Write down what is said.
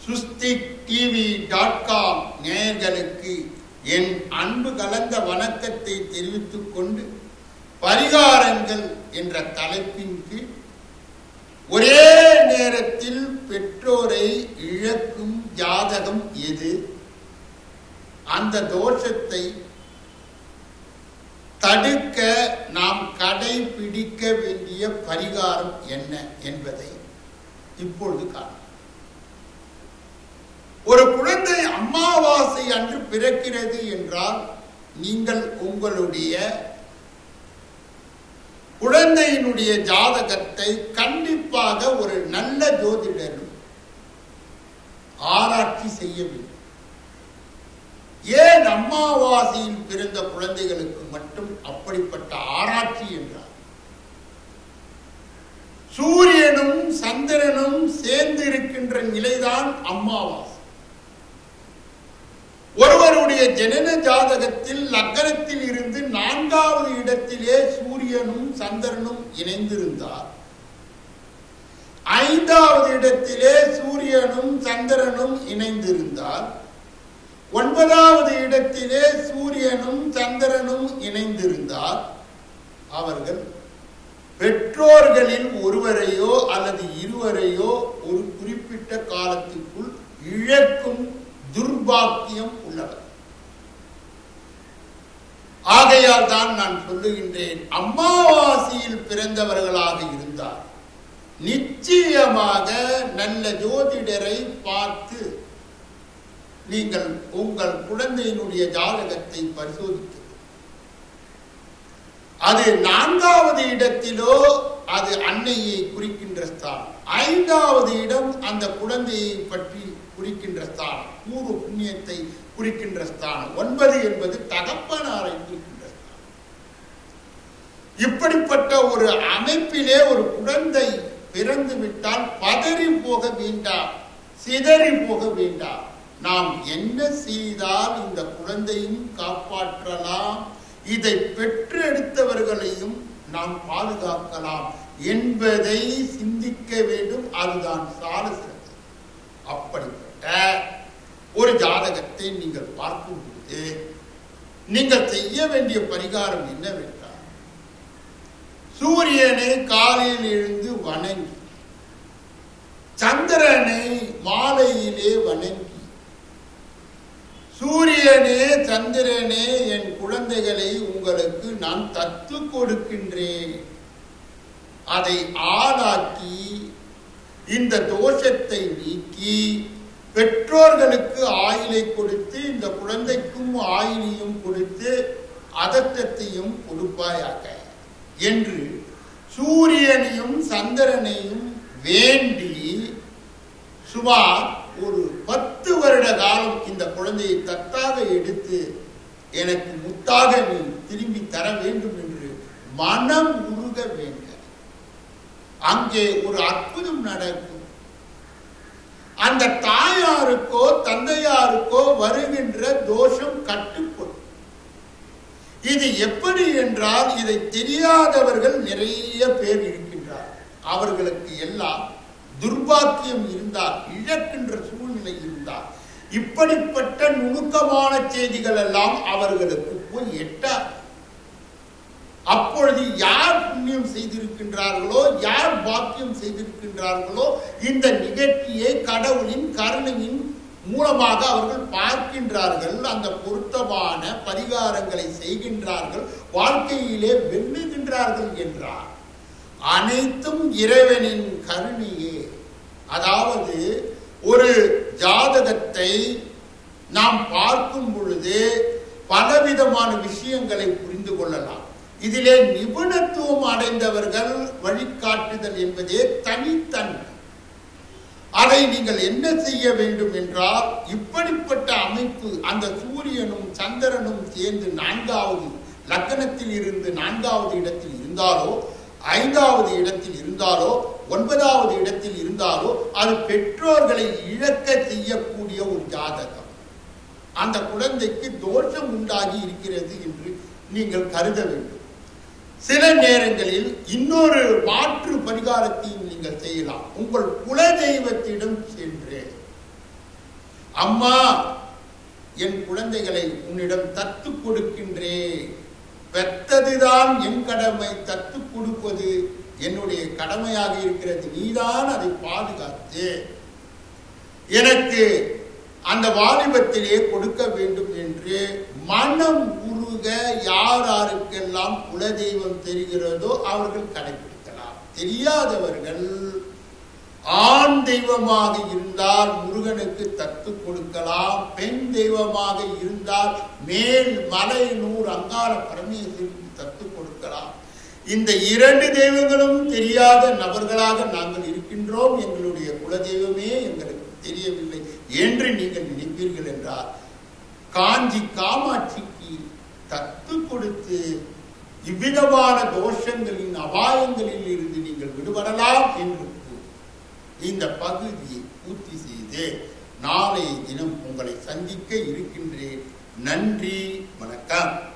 சுஸ்தி TV dot com நேயர்களுக்கு என் அன்பு கலந்த வணக்கத்தை தெரிவித்துக் கொண்டு பரிகாரங்கள் என்ற தலைப்பின் கீழ் ஒரே நேரத்தில் பெற்றோரை இழக்கும் ஜாதகம் எது அந்த தோஷத்தை தடுக்க நாம் கடைபிடிக்க வேண்டிய பரிகாரம் என்ன என்பதை இப்பொழுது காணலாம் ஒரு குழந்தை அமாவாசை அன்று பிறக்கிறது என்றால் நீங்கள் உங்களுடைய குழந்தையினுடைய ஜாதகத்தை கண்டிப்பாக ஒரு நல்ல ஜோதிடரும் ஆராய்ச்சி செய்ய வேண்டும் ஏன் அமாவாசையில் பிறந்த குழந்தைகளுக்கு மட்டும் அப்படிப்பட்ட ஆராய்ச்சி என்றார் சூரியனும் சந்திரனும் சேர்ந்து இருக்கின்ற நிலைதான் அமாவாசை ஒருவருடைய ஜனன ஜாதகத்தில் லக்னத்தில் இருந்து நான்காவது இடத்திலே சூரியனும் சந்திரனும் இணைந்திருந்தார் ஐந்தாவது இடத்திலே சூரியனும் சந்திரனும் இணைந்திருந்தார் ஒன்பதாவது இடத்திலே சூரியனும் சந்திரனும் இணைந்திருந்தார் அவர்கள் பெற்றோர்களில் ஒருவரையோ அல்லது இருவரையோ ஒரு குறிப்பிட்ட காலத்திற்குள் இழக்கும் துர்பாக்கியம் உள்ளவர் ஆகையால் தான் நான் சொல்லுகின்றேன் அமாவாசையில் பிறந்தவர்களாக இருந்தார் நிச்சயமாக நல்ல ஜோதிடரை பார்த்து நீங்கள் உங்கள் குழந்தையினுடைய ஜாதகத்தை பரிசோதிக்க அது நான்காவது இடத்திலோ அது அன்னையை குறிக்கின்ற ஸ்தானம் ஐந்தாவது இடம் அந்த குழந்தையை பற்றி குறிக்கின்ற ஸ்தானம் பூர்வ புண்ணியத்தை குறிக்கின்ற ஸ்தானம் ஒன்பது என்பது தகப்பனாரை குறிக்கின்ற ஸ்தானம் இப்படிப்பட்ட ஒரு அமைப்பிலே ஒரு குழந்தை பிறந்து விட்டால் பதறி போக வேண்டாம் சிதறி போக வேண்டாம் நாம் என்ன செய்தால் இந்த குழந்தையும் காப்பாற்றலாம் இதை பெற்றெடுத்தவர்களையும் நாம் பாதுகாக்கலாம் என்பதை சிந்திக்க வேண்டும் அதுதான் சால சிறந்தது அப்படிப்பட்ட ஒரு ஜாதகத்தை நீங்கள் பார்க்கும்போது நீங்கள் செய்ய வேண்டிய பரிகாரம் என்னவென்றால் சூரியனை காலையில் எழுந்து வணங்கி சந்திரனை மாலையிலே வணங்கி சூரியனே சந்திரனே என் குழந்தைகளை உங்களுக்கு நான் தத்து கொடுக்கின்றேன் அதை ஆளாக்கி இந்த தோஷத்தை நீக்கி பெற்றோர்களுக்கு ஆயிலை கொடுத்து இந்த குழந்தைக்கும் ஆயிலையும் கொடுத்து அதட்டத்தையும் கொடுப்பாயாக என்று சூரியனையும் சந்திரனையும் வேண்டி சுமார் ஒரு பத்து வருட காலம் இந்த குழந்தையை தத்தாக எடுத்து எனக்கு முத்தாக நீ திரும்பி தர வேண்டும் என்று மனம் உருக வேண்டும் அங்கே ஒரு அற்புதம் நடக்கும் அந்த தாயாருக்கோ தந்தையாருக்கோ வருகின்ற தோஷம் கட்டுப்படும் இது எப்படி என்றால் இதை தெரியாதவர்கள் நிறைய பேர் இருக்கின்றார் அவர்களுக்கு எல்லாம் துர்பாக்கியம் இருந்தால் இழக்கின்ற சூழ்நிலை இருந்தால் இப்படிப்பட்ட நுணுக்கமான செய்திகள் எல்லாம் அவர்களுக்கு போய் எட்டார் அப்பொழுது யார் புண்ணியம் செய்திருக்கின்றார்களோ யார் பாக்கியம் செய்திருக்கின்றார்களோ இந்த நிகழ்ச்சியை கடவுளின் கருணையின் மூலமாக அவர்கள் பார்க்கின்றார்கள் அந்த பொருத்தமான பரிகாரங்களை செய்கின்றார்கள் வாழ்க்கையிலே வெல்லுகின்றார்கள் என்றார் அனைத்தும் இறைவனின் கருணையே அதாவது ஒரு ஜாதகத்தை நாம் பார்க்கும் பொழுது பலவிதமான விஷயங்களை புரிந்து கொள்ளலாம் இதிலே நிபுணத்துவம் அடைந்தவர்கள் வழிகாட்டுதல் என்பதே தனித்தன்மை அதை நீங்கள் என்ன செய்ய வேண்டும் என்றால் இப்படிப்பட்ட அமைப்பு அந்த சூரியனும் சந்திரனும் சேர்ந்து நான்காவது லக்னத்தில் இருந்து நான்காவது இடத்தில் இருந்தாலோ ஐந்தாவது இடத்தில் இருந்தாலோ ஒன்பதாவது இடத்தில் இருந்தாலோ அது பெற்றோர்களை இழக்க செய்யக்கூடிய ஒரு ஜாதகம் அந்த குழந்தைக்கு தோஷம் உண்டாகி இருக்கிறது என்று நீங்கள் கருத வேண்டும் சில நேரங்களில் இன்னொரு மாற்று பரிகாரத்தையும் நீங்கள் செய்யலாம் உங்கள் குல தெய்வத்திடம் சென்று அம்மா என் குழந்தைகளை உன்னிடம் தத்து கொடுக்கின்றேன் பெத்ததுதான் என் கடமை தத்து கொடுப்பது என்னுடைய கடமையாக இருக்கிறது நீதான் அதை பாதுகாத்து எனக்கு அந்த வாலிபத்திலே கொடுக்க வேண்டும் என்று மனம் உருக யார் யாருக்கெல்லாம் குலதெய்வம் தெரிகிறதோ அவர்கள் கடைபிடிக்கலாம் தெரியாதவர்கள் ஆண் தெய்வமாக இருந்தால் முருகனுக்கு தத்து கொடுக்கலாம் பெண் தெய்வமாக இருந்தால் மேல் மலை நூறு அங்கார பரமேஸ்வருக்கு தத்து கொடுக்கலாம் இந்த இரண்டு தெய்வங்களும் தெரியாத நபர்களாக நாங்கள் இருக்கின்றோம் எங்களுடைய குலதெய்வமே எங்களுக்கு தெரியவில்லை என்று நீங்கள் நினைப்பீர்கள் என்றால் காஞ்சி காமாட்சிக்கு தத்து கொடுத்து இவ்விதமான தோஷங்களின் அபாயங்களில் இருந்து நீங்கள் விடுபடலாம் என்று கூறி இந்த பகுதியை பூர்த்தி செய்து நாளைய தினம் உங்களை சந்திக்க இருக்கின்றேன் நன்றி வணக்கம்